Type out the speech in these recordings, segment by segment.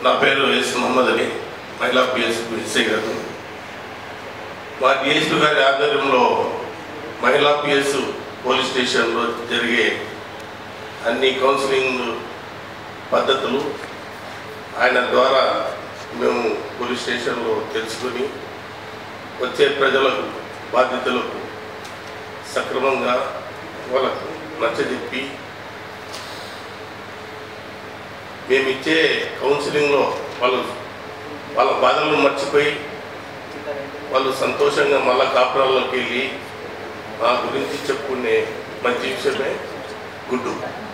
నా పేరు ఎస్ మహమ్మద్ అలీ మహిళా పిఎస్ ఎస్ఐ గారు మా డిఎస్పీ గారి ఆధ్వర్యంలో మహిళా పిఎస్ పోలీస్ స్టేషన్లో జరిగే అన్ని కౌన్సిలింగ్ పద్ధతులు ఆయన ద్వారా మేము పోలీస్ స్టేషన్లో తెలుసుకొని వచ్చే ప్రజలకు బాధితులకు సక్రమంగా వాళ్ళకు నచ్చజెప్పి మేము ఇచ్చే కౌన్సిలింగ్లో వాళ్ళు వాళ్ళ బాధలను మర్చిపోయి వాళ్ళు సంతోషంగా మళ్ళా కాపురాల్లోకి వెళ్ళి మా గురించి చెప్పుకునే మంచి విషయమే గుడ్డు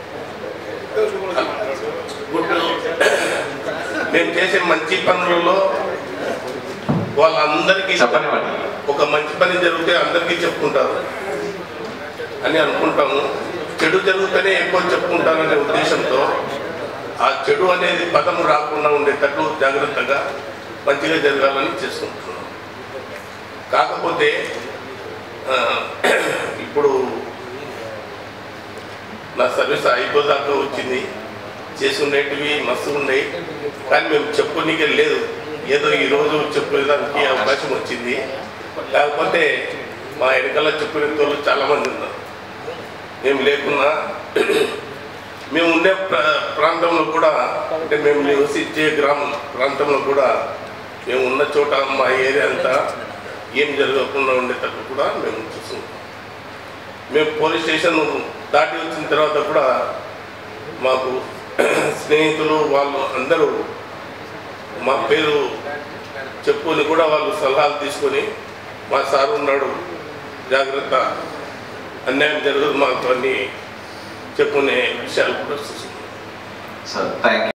గుడ్డు మేము చేసే మంచి పనులలో వాళ్ళందరికీ చెప్పండి మేడం. ఒక మంచి పని జరిగితే అందరికీ చెప్పుకుంటారు అని అనుకుంటాము చెడు జరిగితేనే ఎక్కువ చెప్పుకుంటారనే ఉద్దేశంతో ఆ చెడు అనేది పదం రాకుండా ఉండేటట్లు జాగ్రత్తగా మంచిగా జరగాలని చేసుకుంటున్నాం కాకపోతే ఆ, ఇప్పుడు నా సర్వీస్ అయిపోదాకా వచ్చింది చేసుకునేటివి మస్తు ఉన్నాయి కానీ మేము చెప్పుకోనికే లేదు ఏదో ఈరోజు చెప్పేదానికి అవకాశం వచ్చింది లేకపోతే మా వెనకాల చెప్పుకునే వాళ్ళు చాలామంది ఉన్నారు మేము లేకున్నా మేము ఉండే ప్ర ప్రాంతంలో కూడా అంటే మేము నివసించే గ్రామం ప్రాంతంలో కూడా మేము ఉన్న చోట మా ఏరియా అంతా ఏం జరగకుండా ఉండేటట్టు కూడా మేము చూసుకుంటాం మేము పోలీస్ స్టేషన్ దాటి వచ్చిన తర్వాత కూడా మాకు స్నేహితులు వాళ్ళు అందరూ మా పేరు చెప్పుకొని కూడా వాళ్ళు సలహాలు తీసుకొని మా సార్ ఉన్నాడు జాగ్రత్త అన్యాయం జరగదు మాకు అని చెప్పుకునే విషయాలు కూడా చూసుకుంటాం సార్ థ్యాంక్